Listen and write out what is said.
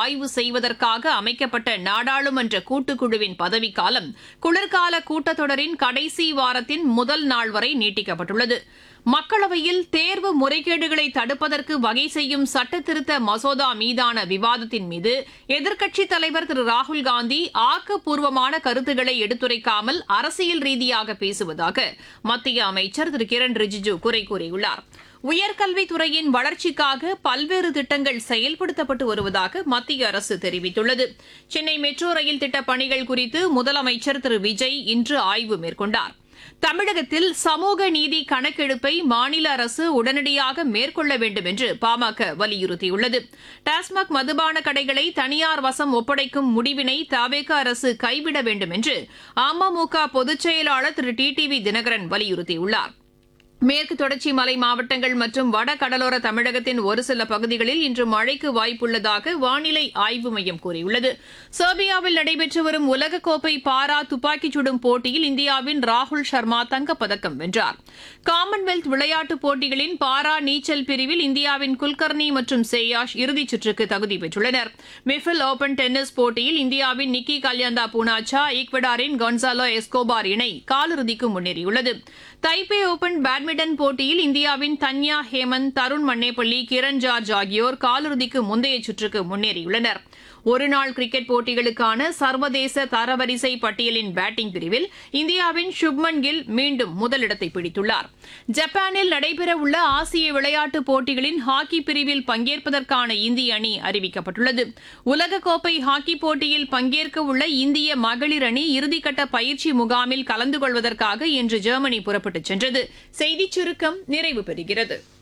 ஆய்வு செய்வதற்காக அமைக்கப்பட்ட நாடாளுமன்ற கூட்டுக்குழுவின் பதவிக்காலம் குளிர்கால கூட்டத்தொடரின் கடைசி வாரத்தின் முதல் நாள் வரை நீட்டிக்கப்பட்டுள்ளது மக்களவையில் தேர்வு முறைகேடுகளை தடுப்பதற்கு வகை செய்யும் சட்டத்திருத்த மசோதா மீதான விவாதத்தின் மீது எதிர்க்கட்சித் தலைவர் திரு ராகுல்காந்தி ஆக்கப்பூர்வமான கருத்துக்களை எடுத்துரைக்காமல் அரசியல் ரீதியாக பேசுவதாக மத்திய அமைச்சர் திரு கிரண் ரிஜிஜு குறை கூறியுள்ளார் உயர்கல்வித்துறையின் வளர்ச்சிக்காக பல்வேறு திட்டங்கள் செயல்படுத்தப்பட்டு வருவதாக மத்திய அரசு தெரிவித்துள்ளது சென்னை மெட்ரோ ரயில் திட்டப் பணிகள் குறித்து முதலமைச்சர் திரு விஜய் இன்று ஆய்வு மேற்கொண்டார் தமிழகத்தில் சமூக நீதி கணக்கெடுப்பை மாநில அரசு உடனடியாக மேற்கொள்ள வேண்டும் என்று பாமக வலியுறுத்தியுள்ளது டாஸ்மாக் மதுபான கடைகளை தனியார் வசம் ஒப்படைக்கும் முடிவினை தவேக அரசு கைவிட வேண்டும் என்று அமமுக பொதுச் செயலாளர் திரு டி டி வி தினகரன் வலியுறுத்தியுள்ளார் மேற்கு தொடர்ச்சி மலை மாவட்டங்கள் மற்றும் வட கடலோர தமிழகத்தின் ஒரு சில பகுதிகளில் இன்று மழைக்கு வாய்ப்புள்ளதாக வானிலை ஆய்வு மையம் கூறியுள்ளது செர்பியாவில் நடைபெற்று வரும் உலகக்கோப்பை பாரா துப்பாக்கிச் சுடும் போட்டியில் இந்தியாவின் ராகுல் சர்மா தங்கப்பதக்கம் வென்றார் காமன்வெல்த் விளையாட்டுப் போட்டிகளின் பாரா நீச்சல் பிரிவில் இந்தியாவின் குல்கர்னி மற்றும் சேயாஷ் இறுதிச் சுற்றுக்கு தகுதி பெற்றுள்ளனர் மிஃபில் ஓபன் டென்னிஸ் போட்டியில் இந்தியாவின் நிக்கி கல்யாந்தா பூனாச்சா ஈக்வடாரின் கொன்சாலோ எஸ்கோபார் இணை காலிறுதிக்கு முன்னேறியுள்ளது தைப்பே ஓபன் பேட்மிண்டன் போட்டியில் இந்தியாவின் தன்யா ஹேமந்த் தருண் மன்னேப்பள்ளி கிரண் ஜார்ஜ் ஆகியோர் காலிறுதிக்கு முந்தைய சுற்றுக்கு முன்னேறியுள்ளனர் ஒருநாள் கிரிக்கெட் போட்டிகளுக்கான சர்வதேச தரவரிசை பட்டியலின் பேட்டிங் பிரிவில் இந்தியாவின் சுப்மன் கில் மீண்டும் முதலிடத்தை பிடித்துள்ளார் ஜப்பானில் நடைபெறவுள்ள ஆசிய விளையாட்டுப் போட்டிகளின் ஹாக்கி பிரிவில் பங்கேற்பதற்கான இந்திய அணி அறிவிக்கப்பட்டுள்ளது உலகக்கோப்பை ஹாக்கி போட்டியில் பங்கேற்க உள்ள இந்திய மகளிர் அணி இறுதிக்கட்ட பயிற்சி முகாமில் கலந்து கொள்வதற்காக இன்று ஜெர்மனி புறப்பட்டுச் சென்றது செய்திச் சுருக்கம் நிறைவு பெறுகிறது